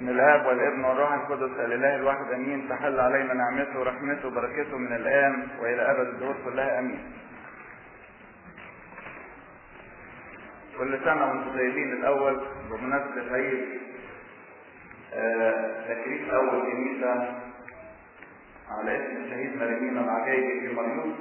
بسم الاب والابن والروح القدس الاله الواحد امين تحل علينا نعمته ورحمته وبركته من الان والى ابد الدهور كلها امين. كل سنه وانتم طيبين الاول بمناسبه عيد آه، تكريس اول كنيسه على اسم الشهيد مريمين العجايبي في مريوط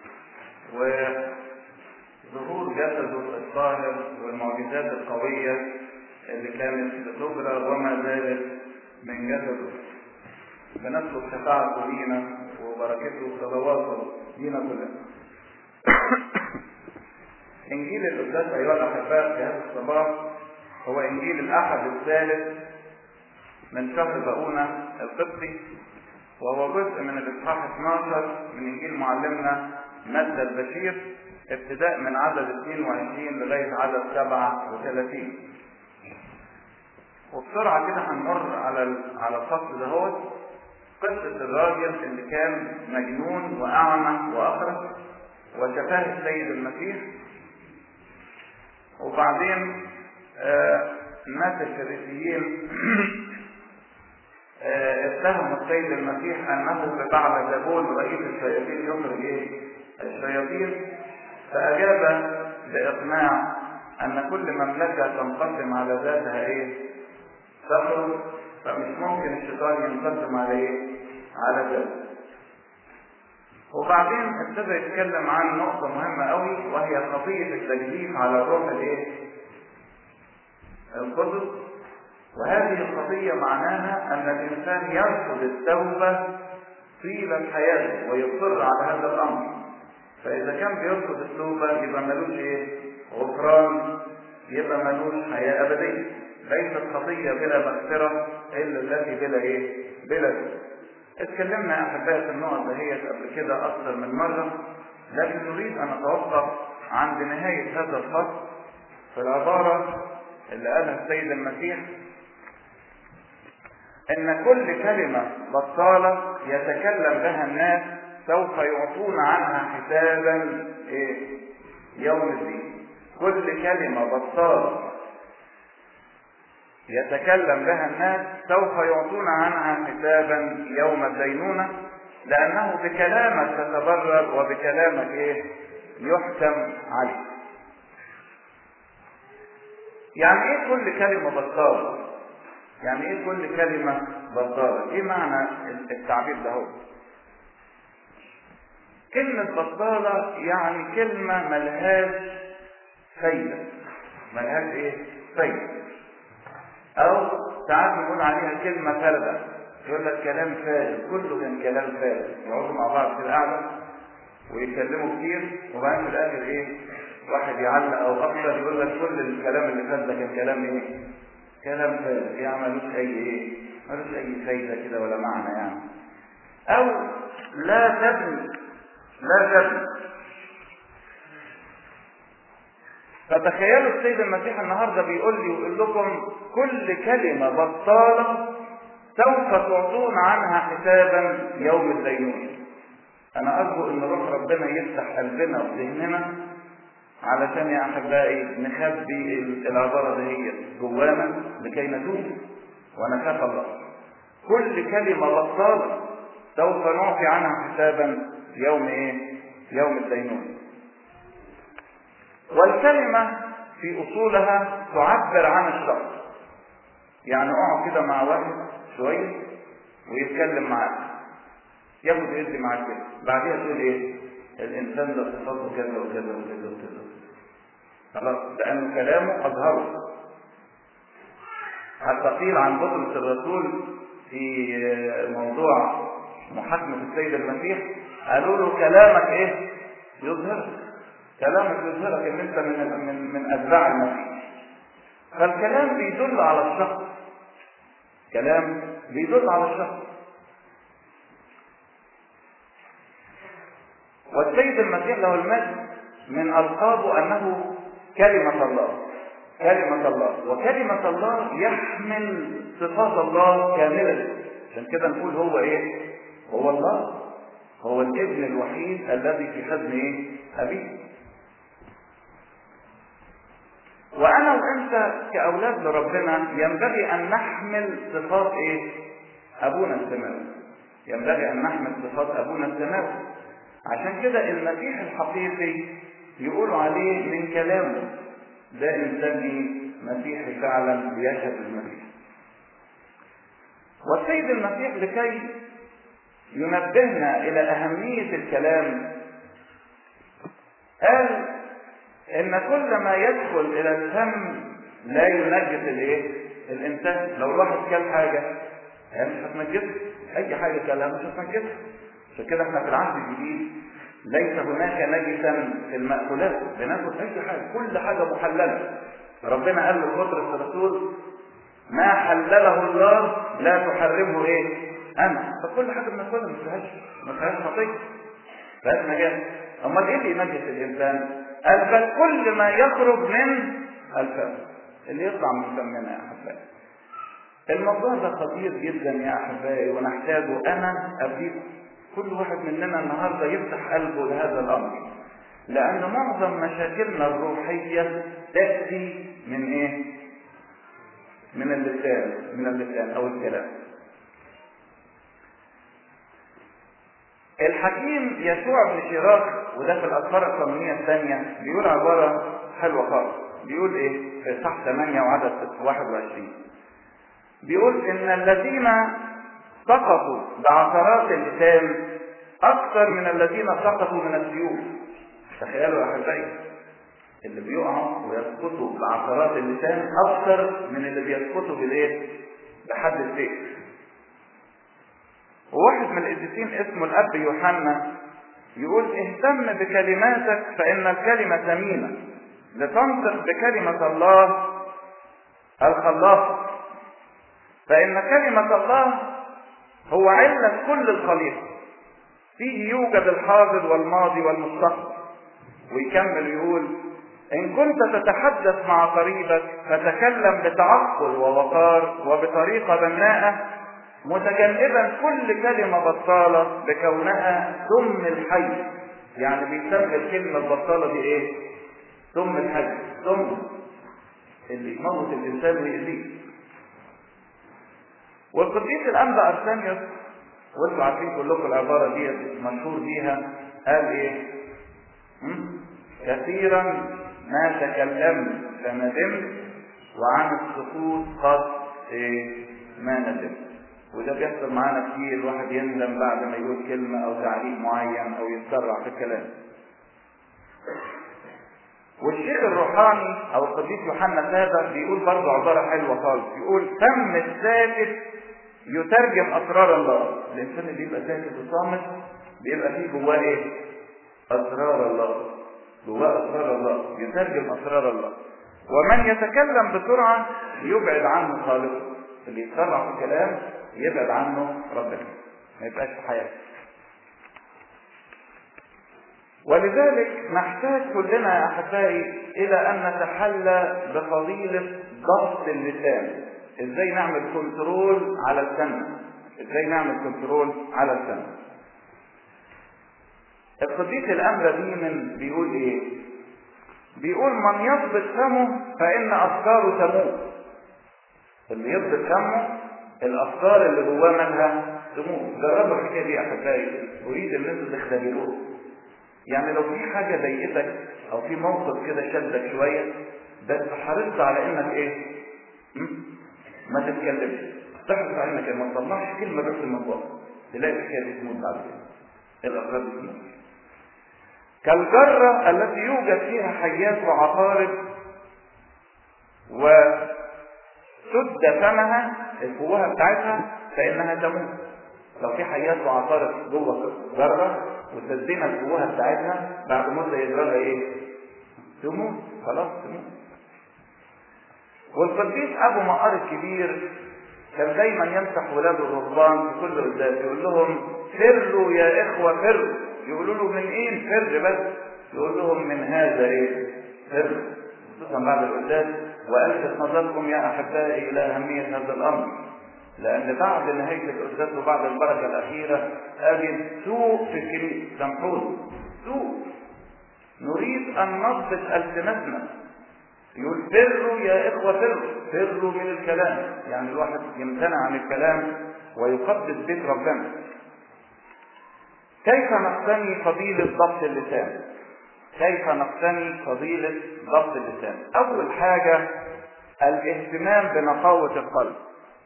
وظهور جسده الطاهر والمعجزات القويه اللي كانت بتجرى وما زالت من جسده بنطلب شفاعته لينا وبركته وصلواته لينا كلنا انجيل القداس ايها الاحباء في هذا الصباح هو انجيل الاحد الثالث من شهر باؤونه القبطي وهو جزء من الاصحاح 12 من انجيل معلمنا مادة البشير ابتداء من عدد 22 لغايه عدد 37 وبسرعة كده هنمر على على الفصل دهوت قصة الراجل اللي كان مجنون وأعمى وأخرس وشفاه السيد المسيح وبعدين آه الناس الفريسيين آه اتهموا السيد المسيح أنه بفعل زبون رئيس الشياطين يخرج إيه؟ الشياطين فأجاب بإقناع أن كل مملكة تنقسم على ذاتها إيه؟ تخرج فمش ممكن الشيطان ينقسم على ايه؟ على ذلك. وبعدين ابتدى يتكلم عن نقطة مهمة قوي وهي خطية التجديف على الروح الايه؟ القدس وهذه الخطية معناها أن الإنسان يرفض التوبة طيلة حياته ويصر على هذا الأمر. فإذا كان بيرفض التوبة يبقى ملوش إيه؟ غفران يبقى ملوش حياة أبدية. ليست خطية بلا مغفرة إلا التي بلا إيه؟ بلا ذنب. اتكلمنا يا أحبائي في النقط دهيت قبل كده أكثر من مرة لكن نريد أن نتوقف عند نهاية هذا الفصل في العبارة اللي قالها السيد المسيح إن كل كلمة بطالة يتكلم بها الناس سوف يعطون عنها حسابا إيه؟ يوم الدين. كل كلمة بطالة يتكلم بها الناس سوف يعطون عنها حسابا يوم الدينونة لأنه بكلامك تتبرر وبكلامك إيه؟ يحكم عليك. يعني إيه كل كلمة بطالة؟ يعني إيه كل كلمة بطالة؟ إيه معنى التعبير ده هو؟ كلمة بطالة يعني كلمة ملهاش فايدة. ملهاش إيه؟ فايدة. او ساعات نقول عليها كلمه فارغه يقول لك كلام فارغ كله كان كلام فارغ يقعدوا مع بعض في القعده ويتكلموا كتير وبعدين في الاخر ايه واحد يعلق او اكثر يقول لك كل الكلام اللي فات ده كان كلام ايه كلام فارغ يعني ملوش اي ايه ملوش اي فايده كده ولا معنى يعني او لا تبني لا تبني فتخيلوا السيد المسيح النهارده بيقول لي ويقول لكم كل كلمة بطالة سوف تعطون عنها حسابا يوم الدينونة. أنا أرجو إن روح ربنا يفتح قلبنا وذهننا علشان يا أحبائي نخبي العبارة دي جوانا لكي نتوب ونخاف الله. كل كلمة بطالة سوف نعطي عنها حسابا يوم إيه؟ يوم الدينونة. والكلمة في أصولها تعبر عن الشخص يعني اقعد كده مع واحد شوية ويتكلم معاك ياخد يدي معاك كده بعديها تقول ايه الانسان ده صفاته كذا وكذا وكذا وكذا خلاص لأن كلامه أظهره حتى قيل عن بطرس الرسول في موضوع محاكمة السيد المسيح قالوا له كلامك ايه يظهرك كلامك يظهرك ان انت من من من اتباع المسيح فالكلام بيدل على الشخص كلام بيدل على الشخص والسيد المسيح له المجد من القابه انه كلمه الله كلمه الله وكلمه الله يحمل صفات الله كامله عشان كده نقول هو ايه هو الله هو الابن الوحيد الذي في حضن ايه ابيه وانا وانت كاولاد لربنا ينبغي ان نحمل صفات ايه ابونا السماوي ينبغي ان نحمل صفات ابونا السماوي عشان كده المسيح الحقيقي يقولوا عليه من كلامه ده انسان ايه مسيحي فعلا بيشهد المسيح والسيد المسيح لكي ينبهنا الى اهميه الكلام قال ان كل ما يدخل الى الفم لا ينجس الايه الانسان لو الواحد كل حاجه هي مش هتنجسه اي حاجه كلها مش هتنجسه عشان كده احنا في العهد الجديد ليس هناك نجسا في المأكولات بناكل اي حاجه كل حاجه محلله ربنا قال لبطرس الرسول ما حلله الله لا تحرمه ايه انا فكل حاجه بناكلها ما فيهاش ما فيهاش خطيه فيهاش نجاسه امال ايه اللي ينجس الانسان قال بل كل ما يخرج من الفم اللي يطلع من فمنا يا احبائي الموضوع ده خطير جدا يا احبائي ونحتاجه انا ابديكم كل واحد مننا النهارده يفتح قلبه لهذا الامر لان معظم مشاكلنا الروحيه تاتي من ايه من اللسان من اللسان او الكلام الحكيم يسوع بن شراك وده في الاسفار القانونيه الثانيه بيقول عباره حلوه خالص بيقول ايه في صح 8 وعدد 21 بيقول ان الذين سقطوا بعثرات اللسان اكثر من الذين سقطوا من السيوف تخيلوا يا احبائي اللي بيقعوا ويسقطوا بعثرات اللسان اكثر من اللي بيسقطوا بالايه بحد السيف وواحد من القديسين اسمه الاب يوحنا يقول اهتم بكلماتك فان الكلمه ثمينه لتنطق بكلمه الله الخلاق فان كلمه الله هو علة كل الخليقه فيه يوجد الحاضر والماضي والمستقبل ويكمل يقول ان كنت تتحدث مع قريبك فتكلم بتعقل ووقار وبطريقه بناءه متجنبا كل كلمة بطالة بكونها سم الحي يعني بيسمى الكلمة البطالة دي ايه سم الحي سم اللي يموت الانسان ويأذيه والقديس الانبا ارسانيوس وانتوا عارفين كلكم العبارة دي مشهور بيها قال ايه كثيرا ما تكلمت فندمت وعن السقوط قد إيه ما ندمت وده بيحصل معانا كتير واحد يندم بعد ما يقول كلمة أو تعليق معين أو يتسرع في الكلام. والشيخ الروحاني أو القديس يوحنا سادة بيقول برضه عبارة حلوة خالص، يقول فم الساكت يترجم أسرار الله، الإنسان اللي يبقى ساكت وصامت بيبقى فيه جواه إيه؟ أسرار الله. جواه أسرار الله، يترجم أسرار الله. ومن يتكلم بسرعة يبعد عنه خالقه. اللي يتسرع في الكلام يبعد عنه ربنا ما يبقاش في حياته ولذلك نحتاج كلنا يا احبائي الى ان نتحلى بفضيله ضبط اللسان ازاي نعمل كنترول على الفم ازاي نعمل كنترول على الفم القديس الامر ديما بيقول ايه بيقول من يضبط فمه فان افكاره تموت اللي يضبط فمه الافكار اللي جواه مالها تموت جربوا الحكايه دي يا احبائي اريد ان انتوا تختبروه يعني لو في حاجه ضايقتك او في موقف كده شدك شويه بس حرصت على انك ايه ما تتكلمش تحرص على انك ما تطلعش كلمه بس من بقك تلاقي الحكايه دي تموت بعد كده الافكار دي تموت كالجره التي يوجد فيها حيات وعقارب و سد فمها الفوهة بتاعتها فإنها تموت لو في حيات وعقارب جوه جرة وسدينا الفوهة بتاعتها بعد مدة يجرى ايه؟ تموت خلاص تموت والقديس أبو مقار الكبير كان دايما ينصح ولاده الرهبان في كل قداس يقول لهم فروا يا إخوة فروا يقولوا له من إيه فر بس يقول لهم من هذا إيه؟ فر خصوصا بعد القداس والفت نظركم يا احبائي الى اهميه هذا الامر لان بعد نهايه القداس وبعد البركه الاخيره اجد سوء في الكنيسه سامحوني سوء نريد ان نضبط السنتنا يقول فروا يا إخوة فروا فروا من الكلام يعني الواحد يمتنع عن الكلام ويقدس بيت ربنا كيف نقتني فضيلة ضبط اللسان كيف نقتني فضيلة ضبط اللسان أول حاجة الاهتمام بنقاوة القلب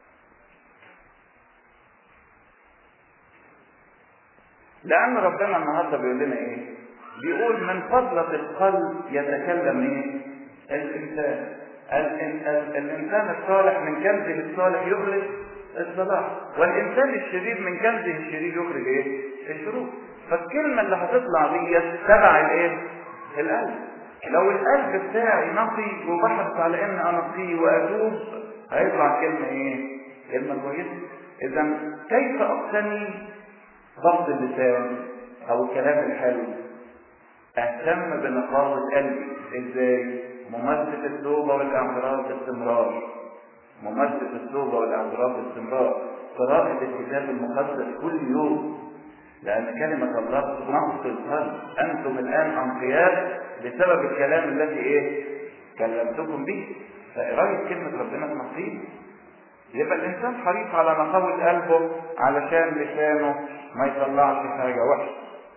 لأن ربنا النهارده بيقول لنا إيه؟ بيقول من فضلة القلب يتكلم إيه؟ الإنسان الإنسان الصالح من كنزه الصالح يخرج الصلاح والإنسان الشرير من كنزه الشرير يخرج إيه؟ الشرور فالكلمة اللي هتطلع دي تبع الإيه؟ القلب لو القلب بتاعي نقي وبحث على إن أنقيه وأتوب هيطلع كلمة إيه؟ كلمة كويسة إذا كيف أقتني ضبط اللسان او الكلام الحلو اهتم بنقاوة قلبي ازاي ممارسة التوبة والاعتراف باستمرار ممارسة التوبة والاعتراف باستمرار قراءة الكتاب المقدس كل يوم لأن كلمة الله تنقي القلب أنتم الآن أنقياء بسبب الكلام الذي إيه؟ كلمتكم به فقراية كلمة ربنا تنقيه يبقى الإنسان حريص على نقاوة قلبه علشان لسانه ما يطلعش حاجة وحشة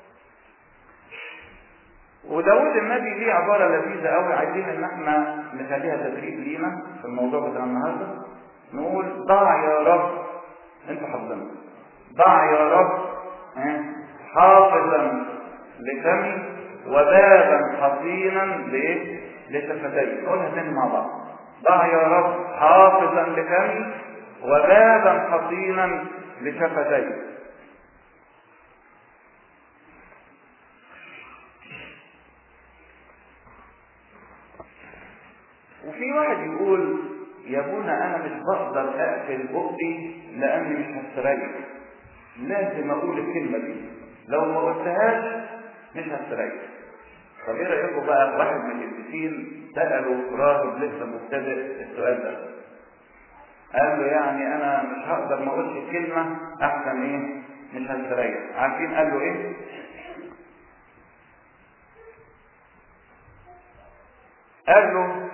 وداود النبي ليه عبارة لذيذة قوي عايزين ان احنا نخليها تدريب لينا في الموضوع بتاع النهارده نقول ضع يا رب انت حافظنا ضع يا رب حافظا لفمي وبابا حصينا لايه؟ لشفتي نقولها تاني مع بعض ضع يا رب حافظا لفمي وبابا حصينا لشفتي وفي واحد يقول يا ابونا انا مش بقدر اقفل بقي لاني مش هستريح لازم اقول الكلمه دي لو ما قلتهاش مش هستريح طب ايه رايكم بقى واحد من القديسين سالوا راهب لسه مبتدئ السؤال ده قال له يعني انا مش هقدر ما اقولش الكلمه احسن ايه مش هستريح عارفين قال له ايه قال له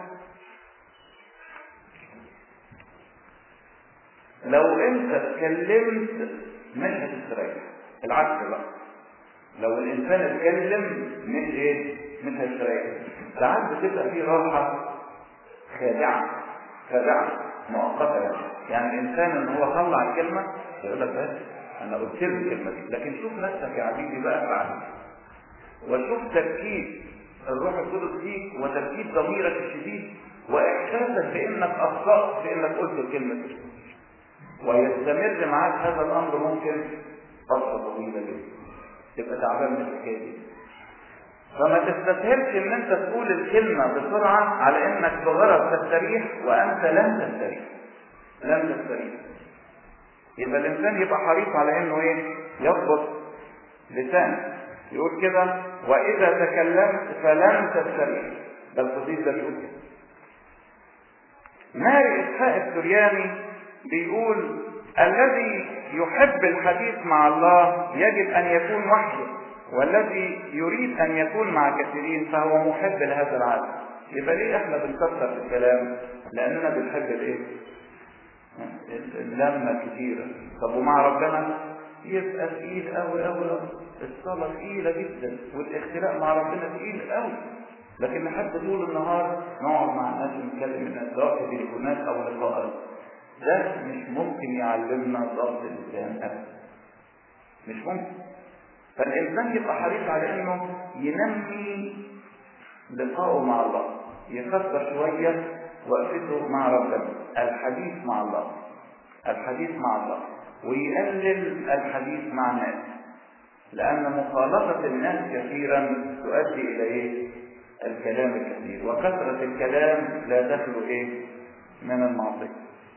لو انت اتكلمت مش هتستريح العكس بقى لو الانسان اتكلم مش ايه مش هيستريح ساعات بتبقى في راحه خادعه خادعه مؤقته يعني يعني الانسان ان هو طلع الكلمه يقول لك بس انا قلت له الكلمه دي لكن شوف نفسك يا عزيزي بقى فعلا وشوف تركيز الروح القدس فيك وتركيز ضميرك الشديد واحساسك بانك اخطات في انك قلت الكلمه دي ويستمر معاك هذا الامر ممكن فتره طويله جدا تبقى تعبان من الحكايه دي فما تستسهلش ان انت تقول الكلمه بسرعه على انك بغرض تستريح وانت لن تستريح لن تستريح يبقى الانسان يبقى حريص على انه ايه يضبط لسانه يقول كده واذا تكلمت فلن تستريح ده القديس ده بيقول كده ماري اسحاق السرياني بيقول الذي يحب الحديث مع الله يجب ان يكون وحده والذي يريد ان يكون مع كثيرين فهو محب لهذا العالم يبقى ليه احنا بنكثر في الكلام لاننا بنحب الايه اللمه الكتيره طب ومع ربنا يبقى تقيل قوي قوي قوي الصلاه تقيله جدا والاختلاء مع ربنا تقيل قوي لكن نحب طول النهار نقعد مع الناس ونتكلم الناس سواء في تليفونات او لقاءات ده مش ممكن يعلمنا ضبط اللسان ابدا مش ممكن فالانسان يبقى حريص على انه ينمي لقائه مع الله يكثر شويه وقفته مع ربنا الحديث مع الله الحديث مع الله ويقلل الحديث مع الناس لان مخالطه الناس كثيرا تؤدي الى ايه الكلام الكثير وكثره الكلام لا تخلو ايه من المعصيه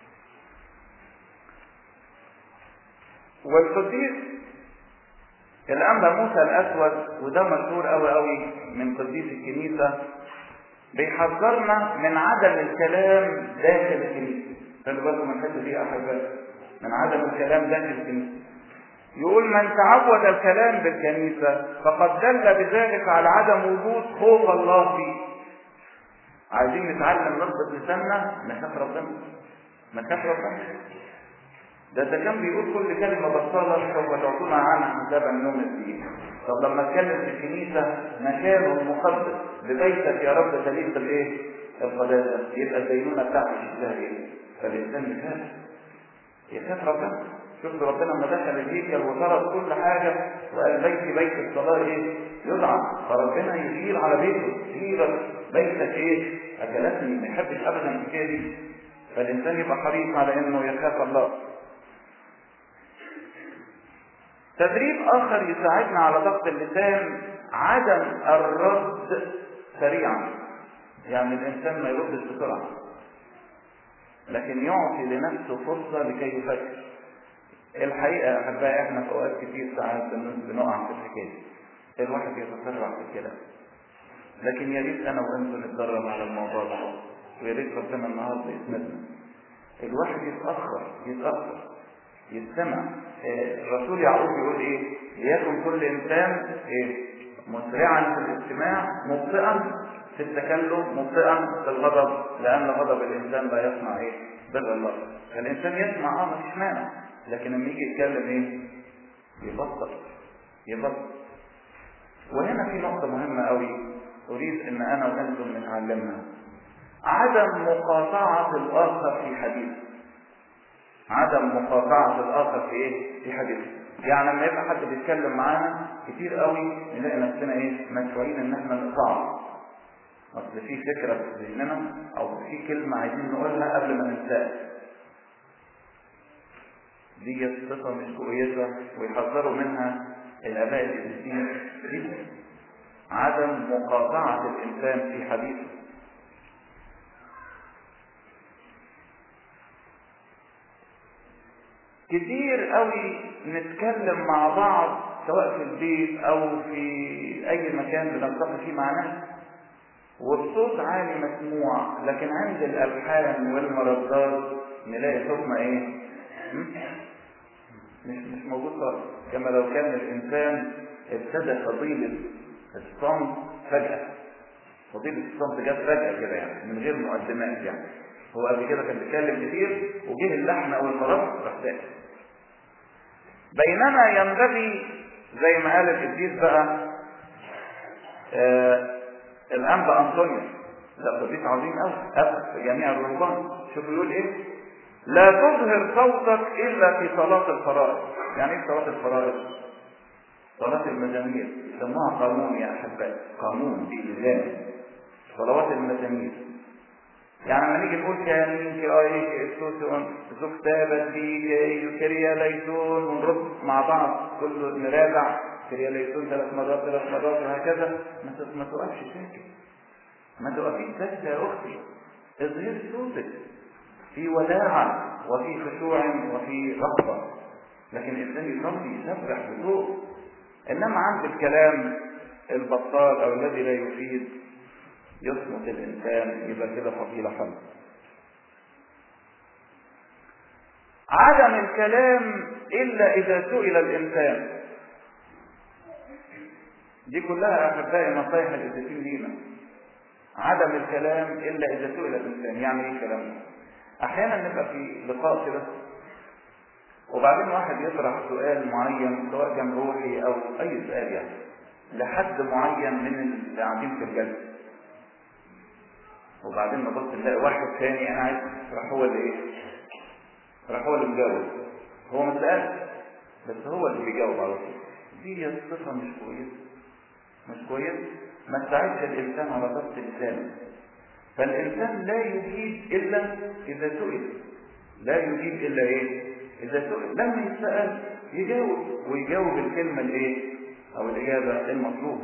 والقديس الأنبا موسى الأسود وده مشهور قوي قوي من قديس الكنيسة بيحذرنا من عدم الكلام داخل الكنيسة خلي بالكم من الحتة دي يا أحبائي من عدم الكلام داخل الكنيسة يقول من تعود الكلام بالكنيسة فقد دل بذلك على عدم وجود خوف الله فيه عايزين نتعلم نضبط لساننا نخاف ربنا نخاف ربنا ده ده كان بيقول كل كلمة بطالة سوف تعطونا عنها حسابا يوم الدين طب لما اتكلم في الكنيسة مكانه المقدس ببيتك يا رب تليق بالايه؟ القداسة يبقى الدينونة بتاعتي شكلها ايه؟ فالإنسان يخاف يخاف ربنا شوف ربنا لما دخل الهيكل وترك كل حاجة وقال بيتي بيت الصلاة ايه؟ يدعى فربنا يشير على بيته يشير بيتك ايه؟ أكلتني ما يحبش أبدا الحكاية دي فالإنسان يبقى حريص على إنه يخاف الله تدريب آخر يساعدنا على ضبط اللسان عدم الرد سريعا يعني الإنسان ما يردش بسرعة لكن يعطي لنفسه فرصة لكي يفكر الحقيقة أحبائي إحنا في أوقات كتير ساعات بنقع في الحكاية الواحد يتسرع في الكلام لكن يا ريت أنا وأنتم نتدرب على الموضوع ده ويا ريت ربنا النهارده يسندنا الواحد يتأخر يتأخر يستمع الرسول يعقوب يقول ايه ليكن كل انسان ايه مسرعا في الاستماع مبطئا في التكلم مبطئا في الغضب لان غضب الانسان لا يصنع ايه بر الله فالانسان يسمع اه مفيش مانع لكن لما يجي يتكلم ايه يبطل يبطل وهنا في نقطه مهمه قوي اريد ان انا وانتم نتعلمها عدم مقاطعه الاخر في حديثه عدم مقاطعة الآخر في إيه؟ في حديثه. يعني لما يبقى حد بيتكلم معانا كتير قوي نلاقي نفسنا إيه؟ مدفوعين إن إحنا نقطعه. أصل في فكرة في ذهننا أو في كلمة عايزين نقولها قبل ما ننساها. دي صفة مش كويسة ويحذروا منها الآباء القديسين جدا. عدم مقاطعة الإنسان في حديثه. كتير قوي نتكلم مع بعض سواء في البيت او في اي مكان بنلتقي فيه مع ناس والصوت عالي مسموع لكن عند الالحان والمردات نلاقي صوتنا ايه مش مش موجود خالص كما لو كان الانسان ابتدى فضيلة الصمت فجأة فضيلة الصمت جت فجأة كده يعني من غير مقدمات يعني هو قبل كده كان بيتكلم كتير وجه اللحن او المرض راح ساكت بينما ينبغي زي ما قال القديس بقى آه الانبا انطونيوس ده قديس عظيم قوي ابا في جميع الرهبان شوف بيقول ايه لا تظهر صوتك الا في صلاه الفرائض يعني ايه صلاه الفرائض صلاه المزامير يسموها قانون يا احبائي قانون بالزام صلوات المزامير يعني لما نيجي نقول كان كي اي استوسون زوج تابت بي كريا ليسون ونرد مع بعض كل نراجع كريا ليسون ثلاث مرات ثلاث مرات وهكذا ما ما توقفش ساكت ما توقفيش ساكتة يا اختي اظهري صوتك في وداعة وفي خشوع وفي رغبة لكن الانسان يصلي يسبح بذوق انما عند الكلام البطال او الذي لا يفيد يصمت الإنسان يبقى كده فضيلة حمد عدم الكلام إلا إذا سئل الإنسان دي كلها أحبائي نصايح الإدريسين لينا عدم الكلام إلا إذا سئل الإنسان يعني إيه كلام أحيانا نبقى في لقاء كده وبعدين واحد يطرح سؤال معين سواء كان روحي أو أي سؤال يعني لحد معين من اللي قاعدين في الجلسة وبعدين نبص نلاقي واحد ثاني انا عايز راح هو اللي ايه راح هو اللي مجاوب هو ما سالش بس هو اللي بيجاوب على طول دي الصفه مش كويسه مش كويسه ما تساعدش الانسان على ضبط لسانه فالانسان لا يجيب الا اذا سئل لا يجيب الا ايه اذا سئل لما يسال يجاوب ويجاوب الكلمه الايه او الاجابه المطلوبه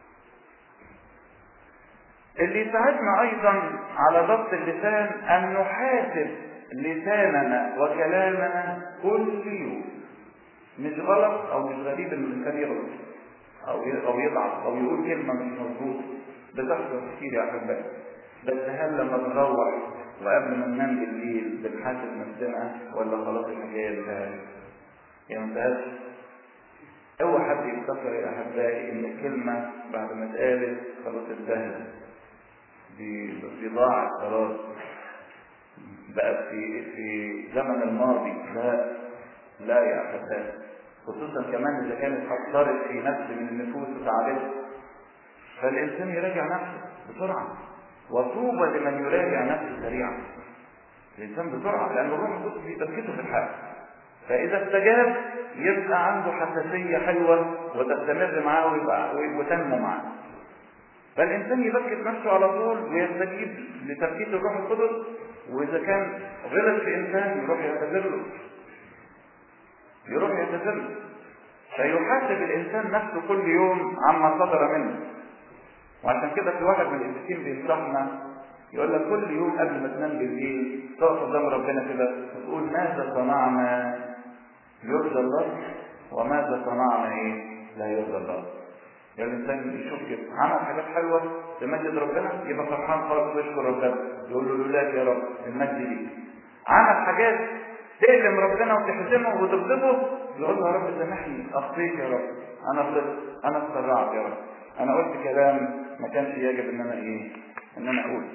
اللي يساعدنا ايضا على ضبط اللسان ان نحاسب لساننا وكلامنا كل يوم مش غلط او مش غريب ان الانسان يغلط او او يضعف او يقول كلمه مش مظبوطه بتحصل كتير يا احبائي بس هل لما بنروح وقبل ما ننام بالليل بنحاسب نفسنا ولا خلاص الحكايه انتهت؟ هي ما انتهتش اوعى حد يفتكر يا احبائي ان الكلمه بعد ما اتقالت خلاص انتهت دي دي ضاعت خلاص بقت في في زمن الماضي لا لا يا احبائي خصوصا كمان اذا كانت اثرت في نفس من النفوس وتعبتها فالانسان يراجع نفسه بسرعه وطوبى لمن يراجع نفسه سريعا الانسان بسرعه لان الروح القدس بيثبته في الحال فاذا استجاب يبقى عنده حساسيه حلوه وتستمر معاه ويبقى وتنمو معاه فالانسان يبكت نفسه على طول ويستجيب لتبكيت الروح القدس واذا كان غلط في انسان يروح يعتذر له يروح يعتذر له فيحاسب الانسان نفسه كل يوم عما صدر منه وعشان كده في واحد من القديسين بينصحنا يقول لك كل يوم قبل ما تنام بالليل تقف قدام ربنا كده وتقول ماذا صنعنا يرضى الله وماذا صنعنا ايه لا يرضى الله يعني الانسان يشوف كده عمل حاجات حلوه تمجد ربنا يبقى فرحان خالص ويشكر ربنا يقول له لولاك يا رب المجد ليك عمل حاجات تألم ربنا وتحزنه وتغضبه يقول له يا رب سامحني اخطيت يا رب انا غلطت انا اتسرعت يا رب انا قلت كلام ما كانش يجب ان انا ايه ان انا اقوله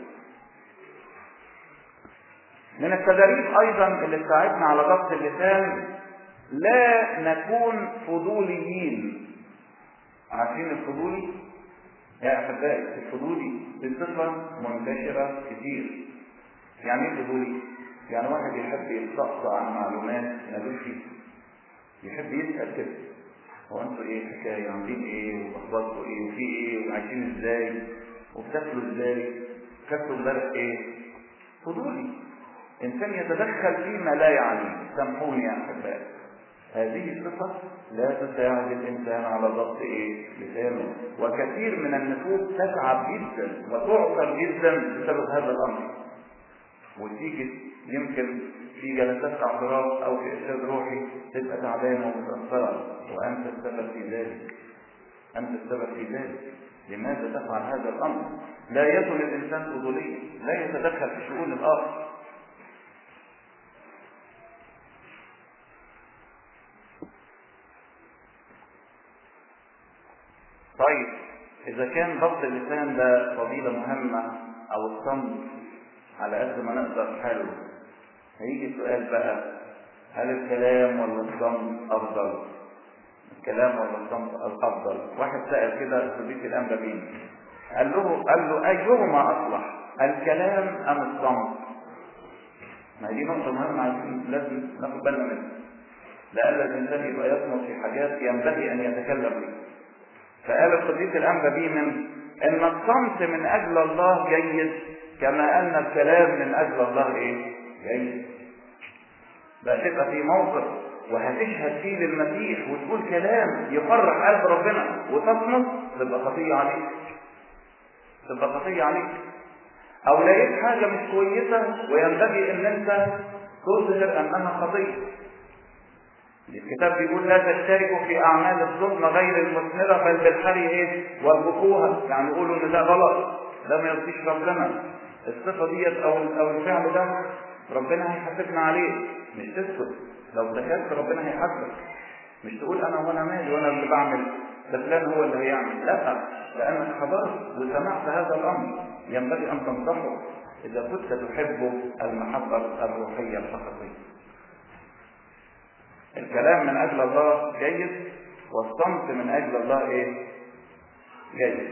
من التدريب ايضا اللي تساعدنا على ضبط اللسان لا نكون فضوليين عارفين الفضولي يا احبائي الفضولي بصفه منتشره كتير يعني ايه فضولي يعني واحد يحب يستقصى عن معلومات مالوش فيها يحب يسال كده هو انتوا ايه الحكايه عاملين ايه واخباركم ايه وفي ايه وعايشين ازاي وبتاكلوا ازاي كلتوا امبارح ايه فضولي انسان يتدخل فيما لا يعنيه سامحوني يا احبائي هذه الصفة لا تساعد الإنسان على ضبط إيه؟ لسانه، وكثير من النفوس تتعب جدا وتعثر جدا بسبب هذا الأمر. وتيجي يمكن في جلسات اعتراف أو في إرشاد روحي تبقى تعبانة ومتأثرة وأنت السبب في ذلك. أنت السبب في ذلك. لماذا تفعل هذا الأمر؟ لا يكن الإنسان فضوليا، لا يتدخل في شؤون الآخر. طيب إذا كان ضبط اللسان ده فضيلة مهمة أو الصمت على قد ما نقدر حلو هيجي السؤال بقى هل الكلام ولا الصمت أفضل؟ الكلام ولا الصمت الأفضل؟ واحد سأل كده صديق الأنبابين قال له قال له أيهما أصلح؟ الكلام أم الصمت؟ ما دي نقطة مهمة عايزين لازم ناخد بالنا منها. لأن الإنسان يبقى يصمت في حاجات ينبغي أن يتكلم بها. فقال القديس الأنبابي من ان الصمت من اجل الله جيد كما ان الكلام من اجل الله ايه جيد بقى تبقى في موقف وهتشهد فيه للمسيح وتقول كلام يفرح قلب ربنا وتصمت تبقى خطيه عليك تبقى خطيه عليك او لقيت حاجه مش كويسه وينبغي ان انت تظهر انها خطيه الكتاب بيقول لا تشتركوا في اعمال الظلم غير المثمره بل بالحري ايه والبكوها يعني يقولوا ان ده غلط ده ما يرضيش ربنا الصفه ديت او او الفعل ده ربنا هيحاسبنا عليه مش تسكت لو سكت ربنا هيحاسبك مش تقول انا وانا مالي وانا اللي بعمل ده فلان هو اللي هيعمل لا لانك حضرت وسمعت هذا الامر ينبغي ان تنصحه اذا كنت تحب المحبه الروحيه الحقيقيه الكلام من اجل الله جيد والصمت من اجل الله ايه جيد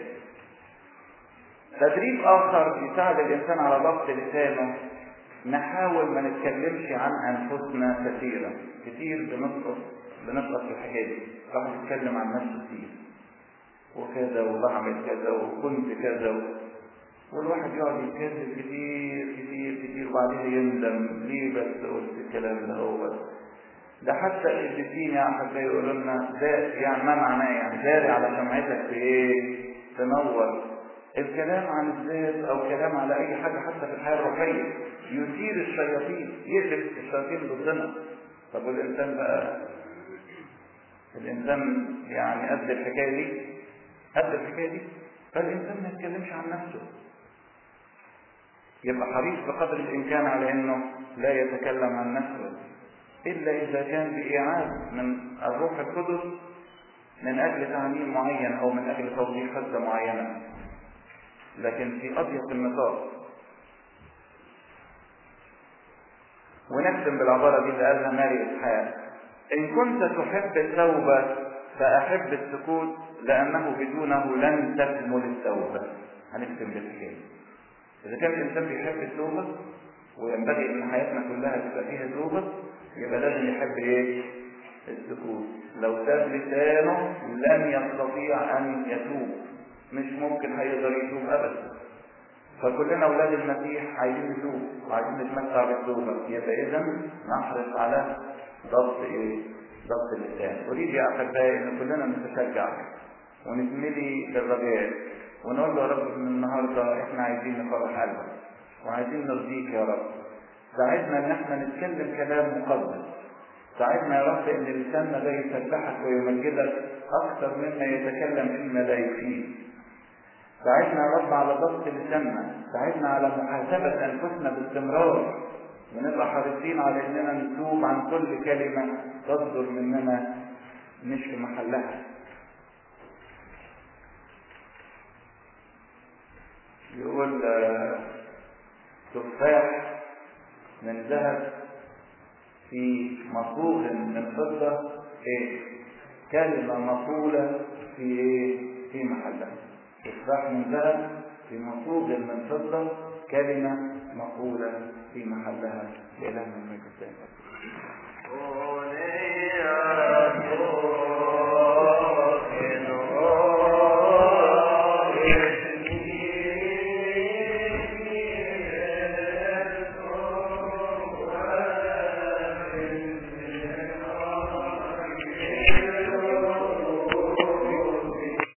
تدريب اخر يساعد الانسان على ضبط لسانه نحاول ما نتكلمش عن انفسنا كثيرا كتير بنسقط بنسقط في الحكايه دي راح نتكلم عن نفسه كتير وكذا وبعمل كذا وكنت كذا و... والواحد يقعد يتكلم كتير كتير كتير وبعدين يندم ليه بس قلت الكلام ده هو بس ده حتى القديسين يا احبائي يقولوا لنا ده يعني ما معناه يعني داري على سمعتك في ايه؟ تنور الكلام عن الذات او كلام على اي حاجه حتى في الحياه الروحيه يثير الشياطين يقلب الشياطين ضدنا طب والانسان بقى الانسان يعني قد الحكايه دي قد الحكايه دي فالانسان ما يتكلمش عن نفسه يبقى حريص بقدر الامكان على انه لا يتكلم عن نفسه إلا إذا كان بإيعاد من الروح القدس من أجل تعليم معين أو من أجل توضيح حجة معينة. لكن في أضيق النطاق ونختم بالعبارة دي اللي قالها ماري إسحاق إن كنت تحب التوبة فأحب السكوت لأنه بدونه لن تكمل التوبة هنختم بالحكاية إذا كان الإنسان بيحب التوبة وينبغي إن حياتنا كلها تبقى فيها توبة يبقى لازم يحب إيه؟ السكوت لو ساب لسانه لن يستطيع أن يتوب مش ممكن هيقدر يتوب أبدا فكلنا أولاد المسيح عايزين نتوب وعايزين نتمتع بالتوبة يبقى إذا نحرص على ضبط إيه؟ ضبط اللسان أريد يا أحبائي إن كلنا نتشجع ونتملي بالرجاء ونقول له يا رب من النهارده احنا عايزين نفرح قلبك وعايزين نرضيك يا رب ساعدنا ان احنا نتكلم كلام مقدس ساعدنا يا رب ان لساننا ده يسبحك ويمجدك اكثر مما يتكلم فيما لا يفيد ساعدنا يا رب على ضبط لساننا ساعدنا على محاسبة انفسنا باستمرار ونبقى حريصين على اننا نتوب عن كل كلمة تصدر مننا مش في محلها يقول تفاح من ذهب في مصوغ من فضة ايه كلمة مقولة في ايه في محلها تفاح من ذهب في مصوغ من فضة كلمة مقولة في محلها لإله من الملك الثاني